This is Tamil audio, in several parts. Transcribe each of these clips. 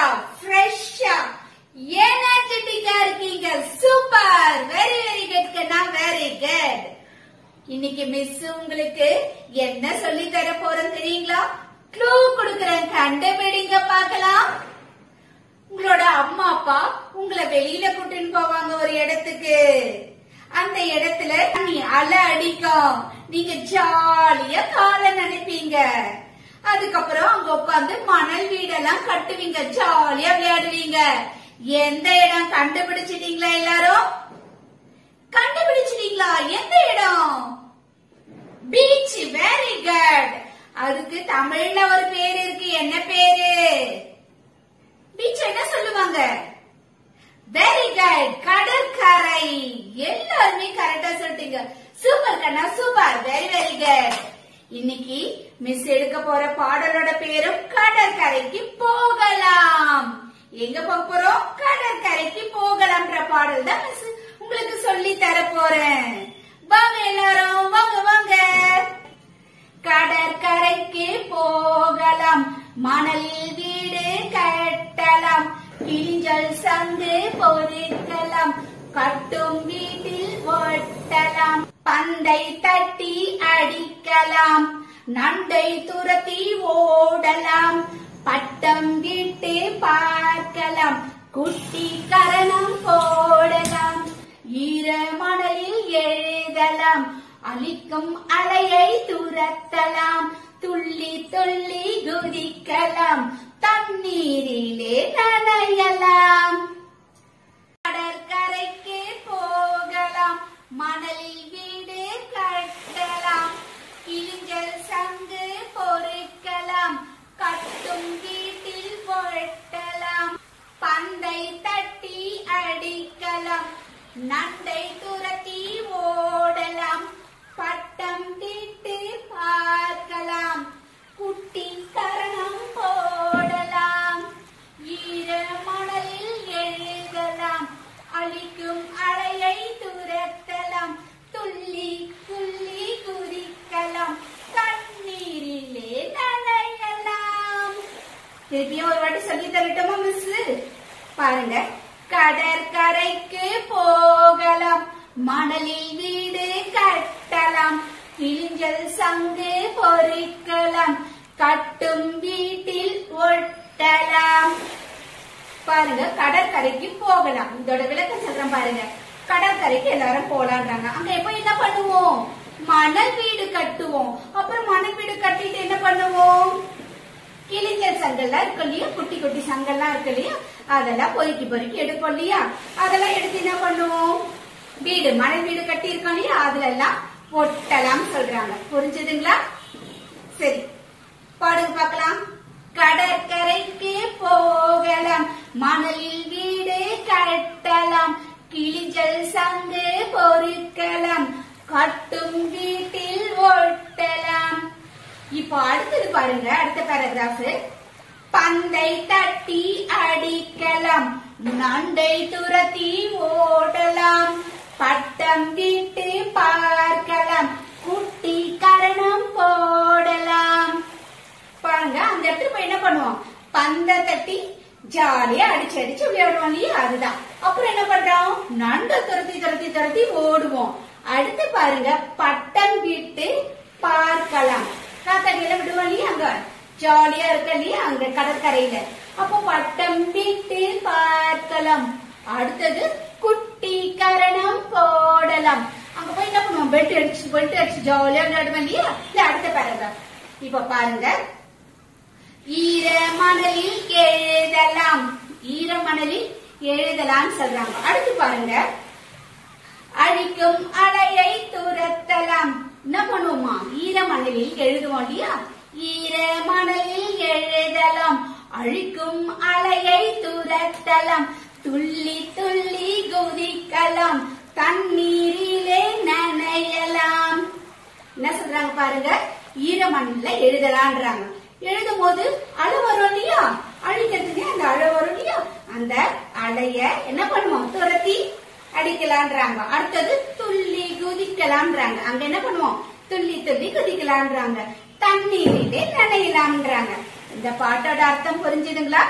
ஃப்ரெஷ்ஷா எனர்ஜெட்டிக்கா இருக்கீங்க சூப்பர் வெரி வெரி குட் கண்ணா வெரி குட் இன்னைக்கு மிஸ் உங்களுக்கு என்ன சொல்லி தர போறோம் தெரியுங்களா க்ளூ கொடுக்கறேன் கண்டுபிடிங்க பார்க்கலாம் உங்களோட அம்மா அப்பா உங்களை வெளியில கூட்டின்னு போவாங்க ஒரு இடத்துக்கு அந்த இடத்துல தண்ணி அலை அடிக்கும் நீங்க ஜாலியா காலை நினைப்பீங்க அதுக்கப்புறம் அங்க உட்காந்து மணல் வீடெல்லாம் கட்டுவீங்க ஜாலியா விளையாடுவீங்க எந்த இடம் கண்டுபிடிச்சிட்டீங்களா எல்லாரும் கண்டுபிடிச்சிட்டீங்களா எந்த இடம் பீச் வெரி குட் அதுக்கு தமிழ்ல ஒரு பேர் இருக்கு என்ன பேரு பீச் என்ன சொல்லுவாங்க வெரி குட் கடற்கரை எல்லாருமே கரெக்டா சொல்லிட்டீங்க சூப்பர் கண்ணா சூப்பர் வெரி வெரி குட் இன்னைக்கு மிஸ் எடுக்க போற பாடலோட பேரும் கடற்கரைக்கு போகலாம் எங்க போக போறோம் கடற்கரைக்கு போகலாம்ன்ற பாடல் தான் மிஸ் உங்களுக்கு சொல்லி தர போறேன் வாங்க எல்லாரும் வாங்க வாங்க கடற்கரைக்கு போகலாம் மணலில் வீடு கட்டலாம் கிழிஞ்சல் சங்கு பொறிக்கலாம் கட்டும் வீட்டில் ஒட்டலாம் பந்தை தட்டி அடிக்கலாம் நண்டை துரத்தி ஓடலாம் பட்டம் விட்டு பார்க்கலாம் குட்டி கரணம் போடலாம் ஈர மணலில் எழுதலாம் அழிக்கும் அலையை துரத்தலாம் துள்ளி துள்ளி குதிக்கலாம் தண்ணீரிலே நனையலாம் கடற்கரைக்கு போகலாம் மணலில் வீடு கட்டலாம் கிழிஞ்சல் சங்கு பொறுக்கலாம் கட்டும் வீட்டில் பொட்டலாம் பந்தை தட்டி அடிக்கலாம் நண்டை துரத்தி ஓடலாம் பட்டம் விட்டு பார்க்கலாம் குட்டி கரணம் போடலாம் ஈர மணலில் எழுதலாம் அழிக்கும் அலையை துரத்தலாம் துள்ளி துள்ளி குதிக்கலாம் தண்ணீரிலே நனையலாம் திருப்பியும் ஒரு வாட்டி சொல்லி தரட்டுமா மிஸ் பாருங்க கடற்கரைக்கு போகலாம் மணலில் வீடு கட்டலாம் கிழிஞ்சல் சங்கு பொறிக்கலாம் கட்டும் வீட்டில் ஒட்டலாம் பாருங்க கடற்கரைக்கு போகலாம் இதோட விளக்கம் சொல்றேன் பாருங்க கடற்கரைக்கு எல்லாரும் போலான்றாங்க அங்க எப்ப என்ன பண்ணுவோம் மணல் வீடு கட்டுவோம் அப்புறம் மணல் வீடு கட்டிட்டு என்ன பண்ணுவோம் கிழிஞ்சல் சங்கெல்லாம் இருக்கு இல்லையா குட்டி குட்டி சங்கெல்லாம் இருக்கு இல்லையா அதெல்லாம் பொறுக்கி பொறுக்கி எடுப்போம் இல்லையா அதெல்லாம் எடுத்து என்ன பண்ணுவோம் வீடு மணல் வீடு கட்டி இருக்கோம் இல்லையா அதுல எல்லாம் ஒட்டலாம் சொல்றாங்க புரிஞ்சுதுங்களா சரி பாடுங்க பார்க்கலாம் கடற்கரைக்கு போகலாம் மணலில் வீடு கட்டலாம் கிழிஞ்சல் சங்கு பொறுக்கலாம் கட்டும் வீட்டில் ஒட்டலாம் இப்போ அடுத்தது பாருங்க அடுத்த பேராகிராஃப் பந்தை தட்டி அடிக்கலாம் நண்டை துரத்தி ஓடலாம் பட்டம் விட்டு பார்க்கலாம் குட்டி கரணம் போடலாம் பாருங்க அந்த இடத்துல போய் என்ன பண்ணுவோம் பந்த தட்டி ஜாலியா அடிச்சு அடிச்சு விளையாடுவோம் இல்லையா அதுதான் அப்புறம் என்ன பண்றோம் நண்டை துரத்தி துரத்தி துரத்தி ஓடுவோம் அடுத்து பாருங்க பட்டம் விட்டு பார்க்கலாம் காத்தாடியில விடுவோம் இல்லையா அங்க ஜாலியா இருக்க இல்லையா அங்க கடற்கரையில அப்போ பட்டம் விட்டு பார்க்கலாம் அடுத்தது குட்டி கரணம் போடலாம் அங்க போய் என்ன பண்ணுவோம் பெல்ட் அடிச்சு பெல்ட் அடிச்சு ஜாலியா விளையாடுவோம் இல்லையா இல்ல அடுத்த பேரகிராஃப் இப்ப பாருங்க ஈர மணலில் எழுதலாம் ஈர மணலில் எழுதலாம் சொல்றாங்க அடுத்து பாருங்க அழிக்கும் அலையை துரத்தலாம் என்ன பண்ணுவோமா ஈர மணலில் எழுதுவோம் இல்லையா ஈர மணலில் எழுதலாம் அழிக்கும் அலையை துரத்தலாம் துள்ளி துள்ளி குதிக்கலாம் தண்ணீரிலே நனையலாம் என்ன சொல்றாங்க பாருங்க ஈரமண்ணில எழுதலான்றாங்க எழுதும் போது அலை வரும் இல்லையா அழிக்கிறதுக்கு அந்த அலை வரும் இல்லையா அந்த அலைய என்ன பண்ணுவோம் துரத்தி அடிக்கலான்றாங்க அடுத்தது துள்ளி குதிக்கலாம்ன்றாங்க அங்க என்ன பண்ணுவோம் துள்ளி துள்ளி குதிக்கலான்றாங்க தண்ணீரிலே நனையலாம்ன்றாங்க இந்த பாட்டோட அர்த்தம் புரிஞ்சுதுங்களா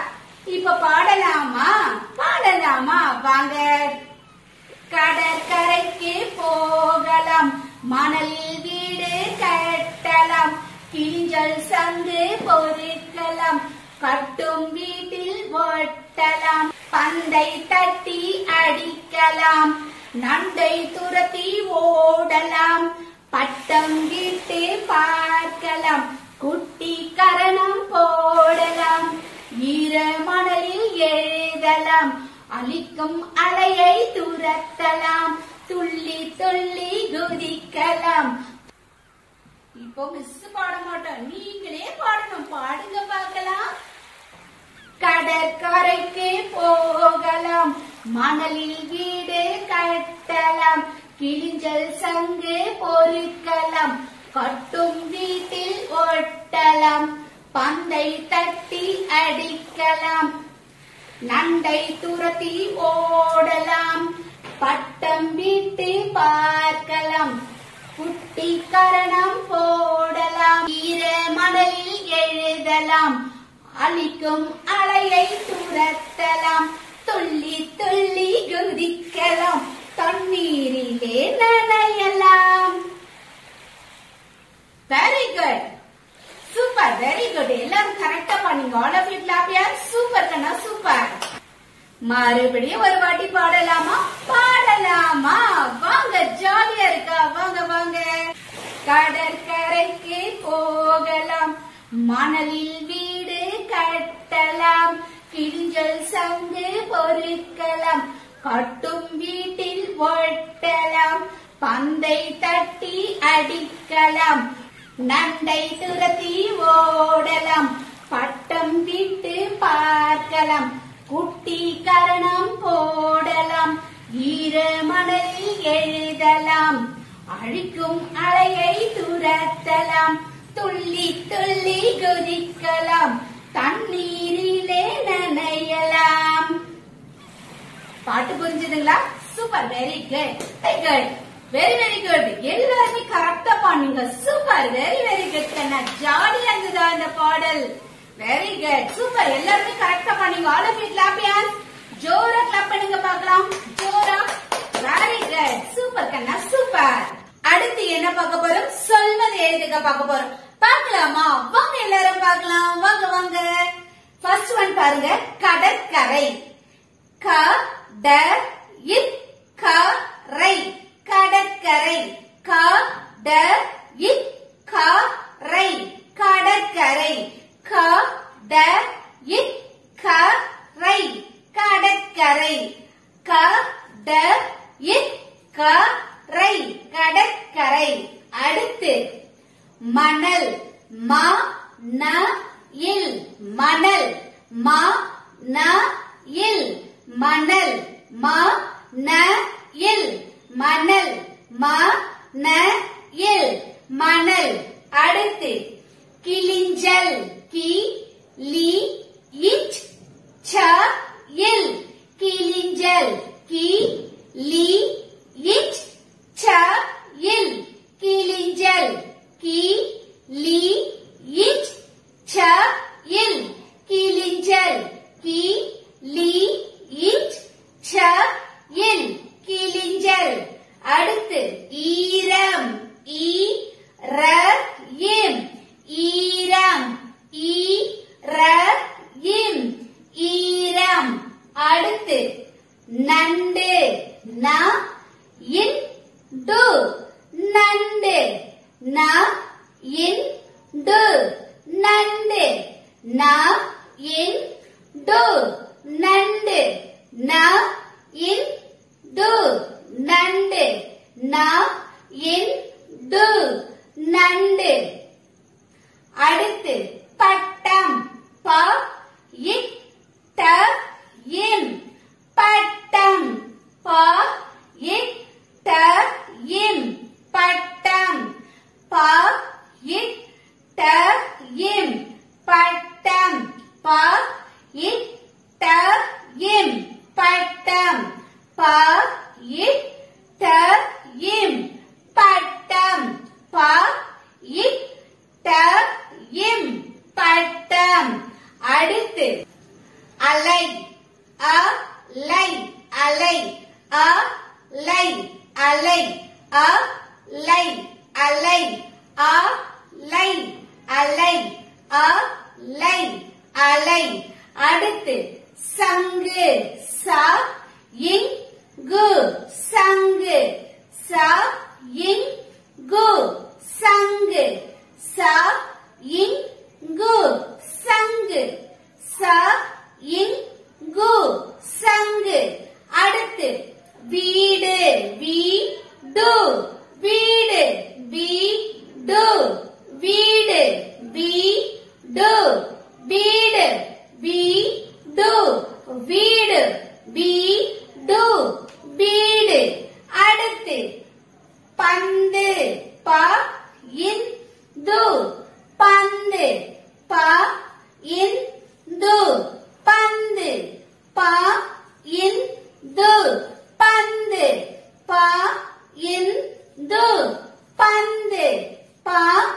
இப்ப பாடலாமா பாடலாமா வாங்க கடற்கரைக்கு போகலாம் மணலில் வீடு கட்டலாம் கிழிஞ்சல் சங்கு பொறுக்கலாம் கட்டும் வீட்டில் ஒட்டலாம் பந்தை தட்டி அடிக்கலாம் நண்டை துரத்தி ஓடலாம் பட்டம் விட்டு பார்க்கலாம் குட்டி கரணம் போடலாம் ஈர மணலில் எழுதலாம் அழிக்கும் அலையை துரத்தலாம் துள்ளி துள்ளி குதிக்கலாம் இப்போ மிஸ் பாட மாட்டோம் நீங்களே பாடணும் பாடுங்க பார்க்கலாம் கடற்கரைக்கு போகலாம் மணலில் வீடு கட்டலாம் கிழிஞ்சல் சங்கு பொறுக்கலாம் கட்டும் வீட்டில் ஒட்டலாம் பந்தை தட்டி அடிக்கலாம் நண்டை துரத்தி ஓடலாம் பட்டம் விட்டு பார்க்கலாம் குட்டி கரணம் போடலாம் ஈர மணலில் எழுதலாம் அழிக்கும் அலையை துரத்தலாம் துள்ளி துள்ளி குதிக்கலாம் தண்ணீரிலே நனையலாம் very good super very good எல்லாரும் கரெக்டா பண்ணீங்க ஆல் ஆஃப் யூ கிளாப் யார் சூப்பர் கண்ணா சூப்பர் மறுபடியும் ஒரு வாட்டி பாடலாமா பாடலாமா வாங்க ஜாலியா இருக்கா வாங்க வாங்க கடற்கரைக்கு போகலாம் மணலில் வீடு கட்டலாம் கிழிஞ்சல் சங்கு பொறுக்கலாம் கட்டும் வீட்டில் ஒட்டலாம் பந்தை தட்டி அடிக்கலாம் நண்டை துரத்தி ஓடலாம் பட்டம் விட்டு பார்க்கலாம் குட்டி கரணம் போடலாம் ஈர மணலில் எழுதலாம் அழிக்கும் அலையை துரத்தலாம் துள்ளி துள்ளி குதிக்கலாம் தண்ணீரிலே நனையலாம் பாட்டு புரிஞ்சுதுங்களா super very good very good very very good எல்லாருமே கரெக்டா பண்ணீங்க சூப்பர் வெரி வெரி குட் கண்ணா ஜாலியா இருந்ததா இந்த பாடல் வெரி குட் சூப்பர் எல்லாருமே கரெக்டா பண்ணீங்க ஆல் ஆஃப் யூ கிளாப் யாஸ் ஜோரா கிளாப் பண்ணுங்க பார்க்கலாம் ஜோரா வெரி குட் சூப்பர் கண்ணா சூப்பர் அடுத்து என்ன பார்க்க போறோம் சொல்வது எழுதுக பார்க்க போறோம் பார்க்கலாமா வாங்க எல்லாரும் பார்க்கலாம் வாங்க வாங்க ஃபர்ஸ்ட் ஒன் பாருங்க கடற்கரை க ட இத் க ரை கடற்கரை க ட இத் க ரை கடற்கரை க ட இத் க ரை கடற்கரை க ட இத் க ரை கடற்கரை அடுத்து மணல் ம ந இல் மணல் ம ந இல் மணல் ம ந இல் மணல் ம ந இல் மணல் அடுத்து கிளிஞ்சல் கி லி இச் ச இல் கிளிஞ்சல் கி லி இச் ச இல் கிளிஞ்சல் கி லி இச் ச இல் கிளிஞ்சல் கி லி இச் ச இல் கிளிஞ்சல் அடுத்து ஈரம் ஈ ர இம் ஈரம் ஈ ர இம் ஈரம் அடுத்து நண்டு ந இன் டு நண்டு ந இன் டு நண்டு ந இன் டு நண்டு ந இன் டு நண்டு ந இன் டு நண்டு அடுத்து பட்டம் ப இட் ட இம் பட்டம் ப இட் ட இம் பட்டம் ப இட் ட இம் பட்டம் ப இட் ட இம் பட்டம் ப இட் ட இம் பட்டம் ப இட் ட இம் பட்டம் அடுத்து அலை அ லை அலை அ லை அலை அ லை அலை அ லை அலை அ லை அலை அடுத்து சங்கு ச இங்கு சங்கு ச இங்கு சங்கு ச இங்கு சங்கு ச இங்கு சங்கு அடுத்து வீடு வீடு வீடு வீடு வீடு வீடு வீடு வீடு வீடு வீடு வீடு அடுத்து பந்து ப இந்து பந்து ப இந்து பந்து ப இந்து பந்து ப இந்து பந்து ப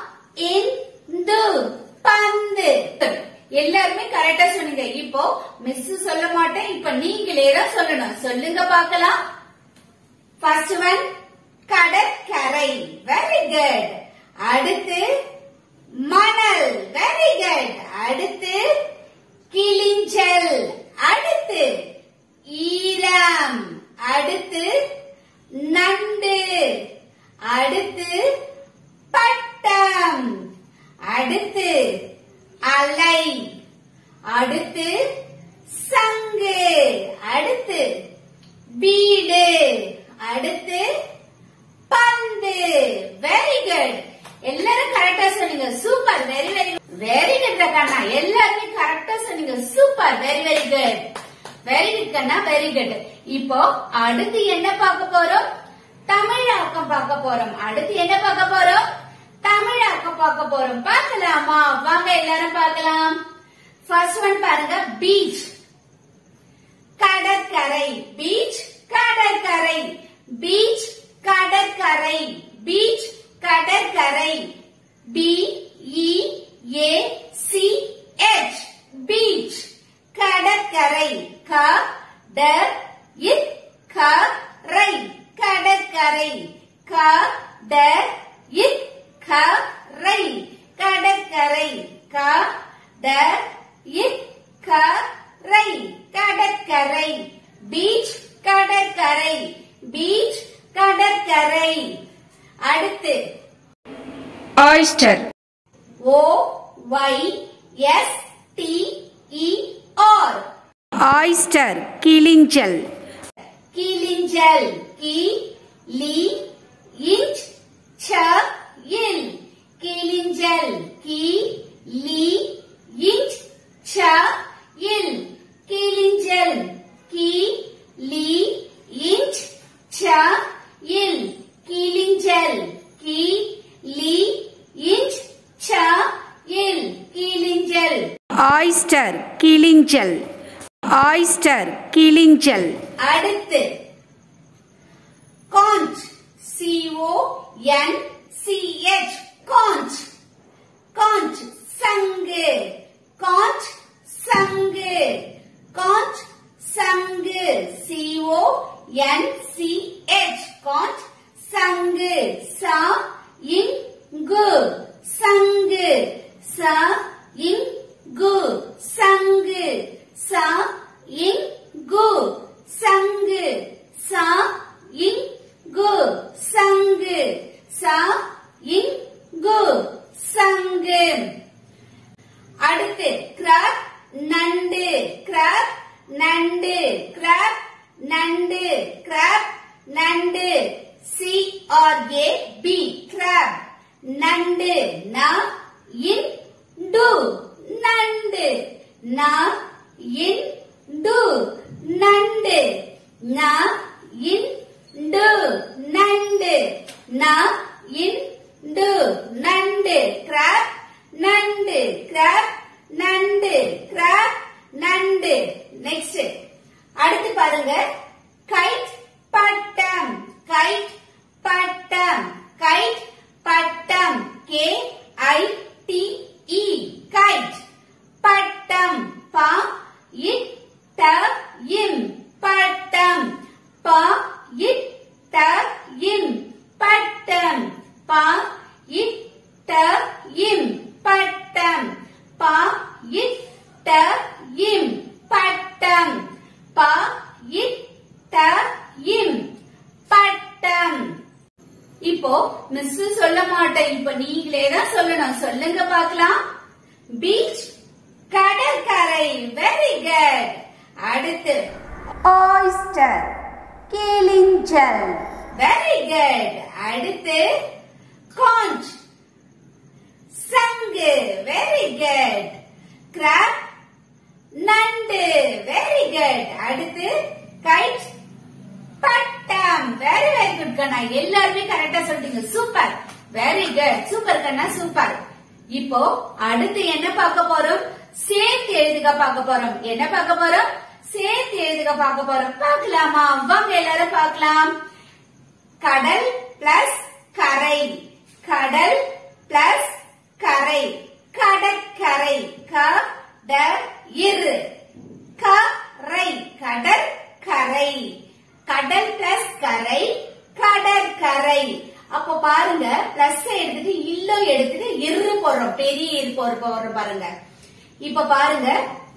இந்து பந்து எல்லாருமே கரெக்டா சொன்னீங்க இப்போ மிஸ் சொல்ல மாட்டேன் இப்ப நீங்களே தான் சொல்லணும் சொல்லுங்க பார்க்கலாம் ஃபர்ஸ்ட் ஒன் கடற்கரை வெரி குட் அடுத்து மணல் வெரி குட் அடுத்து கிளிஞ்சல் அடுத்து ஈரம் அடுத்து நண்டு அடுத்து பட்டம் அடுத்து அலை அடுத்து சங்கு அடுத்து வீடு அடுத்து பந்து வெரி குட் எல்லாரும் கரெக்டா சொன்னீங்க super very very very good கண்ணா எல்லாருமே கரெக்டா சொன்னீங்க super very very good very good கண்ணா வெரி குட் இப்போ அடுத்து என்ன பார்க்க போறோம் தமிழாக்கம் பார்க்க போறோம் அடுத்து என்ன பார்க்க போறோம் தமிழாக்கம் பார்க்க போறோம் பார்க்கலாமா வாங்க எல்லாரும் பார்க்கலாம் ஃபர்ஸ்ட் ஒன் பாருங்க பீச் கடற்கரை பீச் கடற்கரை பீச் கடற்கரை பீச் கடற்கரை B E A C H beach கடற்கரை க ட இத் க ரை கடற்கரை க ட இத் க ரை கடற்கரை க ட இத் க ரை கடற்கரை பீச் கடற்கரை பீச் கடற்கரை அடுத்து oyster O Y S T E R oyster கிளிஞ்சல் கிளிஞ்சல் கி லி இஞ்ச் ச இல் கிளிஞ்சல் கி லி இஞ்ச் ச இல் கிளிஞ்சல் கி லி இஞ்ச் ச இல் கிளிஞ்சல் கி லி இஞ்ச் ச இல் கிளிஞ்சல் oyster கிளிஞ்சல் oyster கிளிஞ்சல் அடுத்து conch C O N C H conch conch சங்கு காஞ்ச் சங்கு காஞ்ச் சங்கு C O N C H conch சங்கு ச இங்கு சங்கு ச இங்கு சங்கு ச இங்கு சங்கு ச இங்கு சங்கு ச இங்கு சங்கு அடுத்து கிராப் நண்டு கிராப் நண்டு கிராப் நண்டு கிராப் நண்டு C R A B crab நண்டு ந இன் டு நண்டு ந இன் டு நண்டு ந இன் டு நண்டு ந இன் டு நண்டு கிராப் நண்டு கிராப் நண்டு கிராப் நண்டு நெக்ஸ்ட் அடுத்து பாருங்க கைட் பட்டம் கைட் பட்டம் கைட் பட்டம் K I T E kite பட்டம் ப இட் பட்டம் ப இட் ட இம் பட்டம் இப்போ மிஸ் சொல்ல மாட்டேன் இப்ப நீங்களே தான் சொல்லணும் சொல்லுங்க பார்க்கலாம் பீச் கடற்கரை வெரி குட் அடுத்து oyster கிளிஞ்சல் வெரி குட் அடுத்து காஞ்ச் சங்கு வெரி குட் கிராப் நண்டு வெரி குட் அடுத்து கைட் பட்டம் வெரி வெரி குட் கண்ணா எல்லாருமே கரெக்டா சொல்லிட்டீங்க சூப்பர் வெரி குட் சூப்பர் கண்ணா சூப்பர் இப்போ அடுத்து என்ன பார்க்க போறோம் சேர்த்து எழுதுக பார்க்க போறோம் என்ன பார்க்க போறோம் சேர்த்து எழுதுக பார்க்க போறோம் பார்க்கலாமா வாங்க எல்லாரும் பார்க்கலாம் கடல் பிளஸ் கரை கடல் பிளஸ் கரை கடற்கரை க ட இரு கரை கடற்கரை கடல் பிளஸ் கரை கடற்கரை அப்ப பாருங்க பிளஸ் எடுத்துட்டு இல்லோ எடுத்துட்டு இரு போடுறோம் பெரிய இரு போற போடுறோம் பாருங்க இப்ப பாருங்க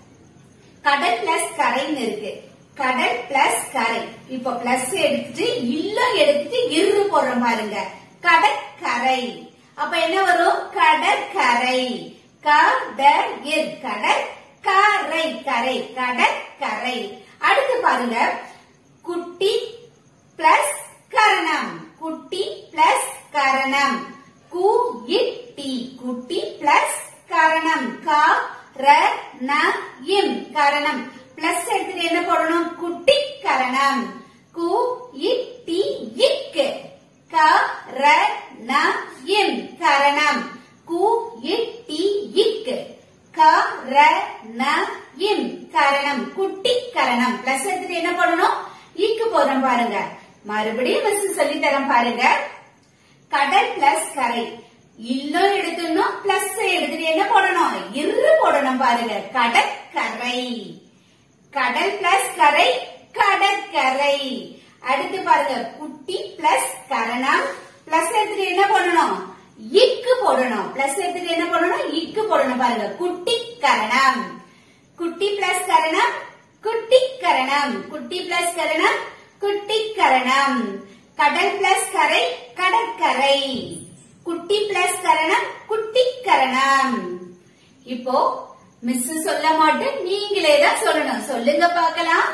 கடல் பிளஸ் கரைன்னு இருக்கு கடல் பிளஸ் கரை இப்ப பிளஸ் எடுத்துட்டு இல்ல எடுத்துட்டு இரு போடுறோம் பாருங்க கடற்கரை அப்ப என்ன வரும் கடற்கரை கடல் இர் கடல் கரை கரை கடற்கரை அடுத்து பாருங்க குட்டி பிளஸ் கரணம் குட்டி பிளஸ் கரணம் கு இட்டி குட்டி பிளஸ் கரணம் க ர ந இம் கரணம் பிளஸ் எடுத்துட்டு என்ன போடணும் குட்டி கரணம் கு இட்டி இக்கு க ர ந இம் கரணம் கு இட்டி இக்கு க ர ந இம் கரணம் குட்டி கரணம் பிளஸ் எடுத்துட்டு என்ன பண்ணணும் இக்கு போதும் பாருங்க மறுபடியும் மிஸ் சொல்லி தரேன் பாருங்க கடல் பிளஸ் கரை இல்லம் எடுத்துடணும் பிளஸ் எடுத்துட்டு என்ன போடணும் இரு போடணும் பாருங்க கடற்கரை கடல் பிளஸ் கரை கடற்கரை அடுத்து பாருங்க குட்டி பிளஸ் கரணம் பிளஸ் எடுத்துட்டு என்ன பண்ணணும் இக்கு போடணும் பிளஸ் எடுத்துட்டு என்ன பண்ணணும் இக்கு போடணும் பாருங்க குட்டி கரணம் குட்டி பிளஸ் கரணம் குட்டி கரணம் குட்டி பிளஸ் கரணம் குட்டி கரணம் கடல் பிளஸ் கரை கடற்கரை குட்டி பிளஸ் கரணம் குட்டி கரணம் இப்போ மிஸ் சொல்ல மாட்டேன் நீங்களே தான் சொல்லணும் சொல்லுங்க பார்க்கலாம்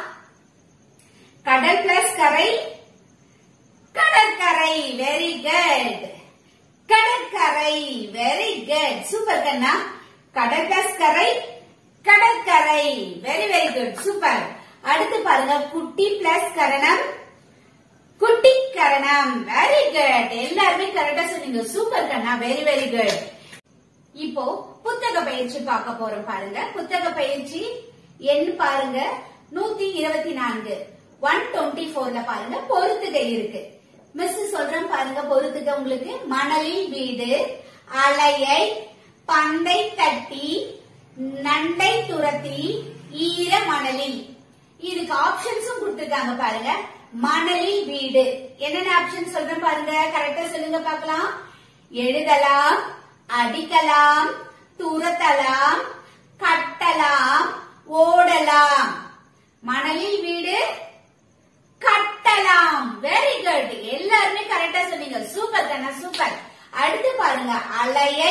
கடல் பிளஸ் கரை கடற்கரை வெரி குட் கடற்கரை வெரி குட் சூப்பர் கண்ணா கடல் பிளஸ் கரை கடற்கரை வெரி வெரி குட் சூப்பர் அடுத்து பாருங்க குட்டி பிளஸ் கரணம் குட்டி கரணம் வெரி குட் எல்லாருமே கரெக்டா சொன்னீங்க சூப்பர் கண்ணா வெரி வெரி குட் இப்போ புத்தக பயிற்சி பார்க்க போறோம் பாருங்க புத்தக பயிற்சி எண் பாருங்க நூத்தி இருபத்தி நான்கு ஒன் டுவெண்ட்டி போர்ல பாருங்க பொறுத்துக இருக்கு மிஸ் சொல்றேன் பாருங்க பொறுத்துக உங்களுக்கு மணலில் வீடு அலையை பந்தை தட்டி நண்டை துரத்தி ஈர மணலில் இதுக்கு ஆப்ஷன்ஸும் கொடுத்திருக்காங்க பாருங்க மணலில் வீடு என்னென்ன ஆப்ஷன் சொல்றேன் பாருங்க கரெக்டா சொல்லுங்க பார்க்கலாம் எழுதலாம் அடிக்கலாம் துரத்தலாம் கட்டலாம் ஓடலாம் மணலில் வீடு கட்டலாம் வெரி குட் எல்லாருமே கரெக்டா சொன்னீங்க சூப்பர் கண்ணா சூப்பர் அடுத்து பாருங்க அலையை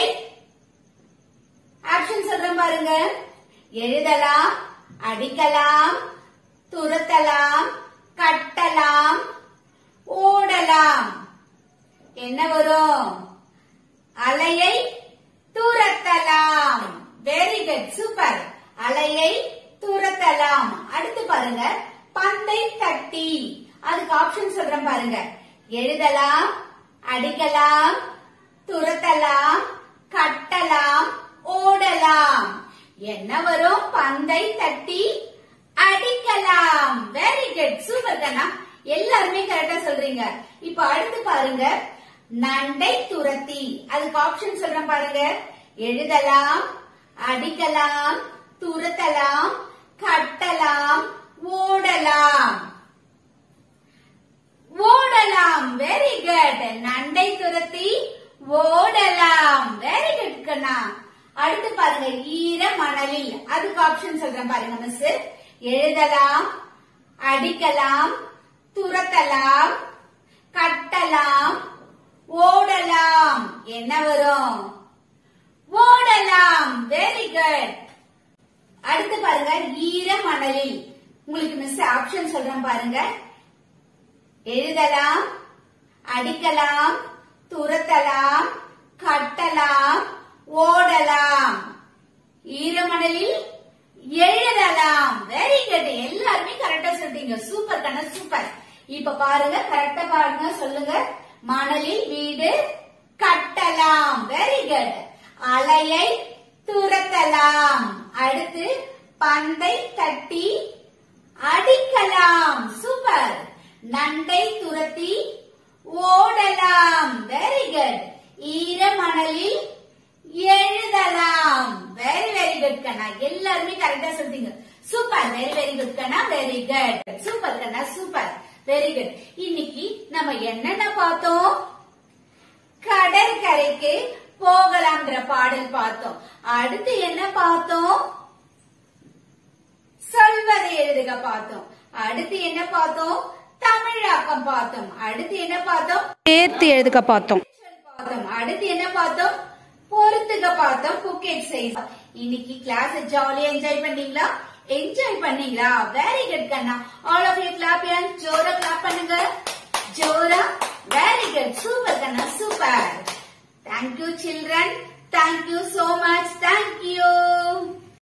ஆப்ஷன் சொல்றேன் பாருங்க எழுதலாம் அடிக்கலாம் துரத்தலாம் கட்டலாம் ஓடலாம் என்ன வரும் அலையை துரத்தலாம் வெரி குட் சூப்பர் அலையை துரத்தலாம் அடுத்து பாருங்க பந்தை தட்டி அதுக்கு ஆப்ஷன் சொல்றேன் பாருங்க எழுதலாம் அடிக்கலாம் துரத்தலாம் கட்டலாம் ஓடலாம் என்ன வரும் பந்தை தட்டி அடிக்கலாம் வெரி குட் சூப்பர் கண்ணா எல்லாருமே கரெக்டா சொல்றீங்க இப்ப அடுத்து பாருங்க நண்டை துரத்தி அதுக்கு ஆப்ஷன் சொல்றேன் பாருங்க எழுதலாம் அடிக்கலாம் துரத்தலாம் கட்டலாம் ஓடலாம் ஓடலாம் வெரி குட் நண்டை துரத்தி ஓடலாம் வெரி குட் கண்ணா அடுத்து பாருங்க ஈர மணலில் அதுக்கு ஆப்ஷன் சொல்றேன் பாருங்க மிஸ் எழுதலாம் எழுதலாம் அடிக்கலாம் துரத்தலாம் கட்டலாம் ஓடலாம் என்ன வரும் ஓடலாம் வெரி குட் அடுத்து பாருங்க ஈர மணலில் உங்களுக்கு மிஸ் ஆப்ஷன் சொல்றேன் பாருங்க எழுதலாம் அடிக்கலாம் துரத்தலாம் கட்டலாம் ஓடலாம் ஈரமணலில் எழுதலாம் வெரி குட் எல்லாருமே கரெக்டா சொல்றீங்க சூப்பர் கண்ணா சூப்பர் இப்ப பாருங்க கரெக்டா பாருங்க சொல்லுங்க மணலில் வீடு கட்டலாம் வெரி குட் அலையை துரத்தலாம் அடுத்து பந்தை தட்டி அடிக்கலாம் சூப்பர் நண்டை துரத்தி ஓடலாம் வெரி குட் ஈரமணலில் எழுதலாம் வெரி வெரி குட் கண்ணா எல்லாருமே கரெக்டா சொல்றீங்க சூப்பர் வெரி வெரி குட் கண்ணா வெரி குட் சூப்பர் கண்ணா சூப்பர் வெரி குட் இன்னைக்கு நம்ம என்னென்ன பார்த்தோம் கடற்கரைக்கு போகலாம்ன்ற பாடல் பார்த்தோம் அடுத்து என்ன பார்த்தோம் சொல்வதை எழுதுக பார்த்தோம் அடுத்து என்ன பார்த்தோம் தமிழாக்கம் பார்த்தோம் அடுத்து என்ன பார்த்தோம் சேர்த்து எழுதுக பார்த்தோம் பார்த்தோம் அடுத்து என்ன பார்த்தோம் பொறுத்துக பார்த்தோம் புக் எக்ஸசைஸ் இன்னைக்கு கிளாஸ் ஜாலியா என்ஜாய் பண்ணீங்களா என்ஜாய் பண்ணீங்களா வெரி குட் கண்ணா ஆல் ஆஃப் யூ கிளாப் யான் ஜோரா கிளாப் பண்ணுங்க ஜோரா வெரி குட் சூப்பர் கண்ணா super thank you children thank you so much thank you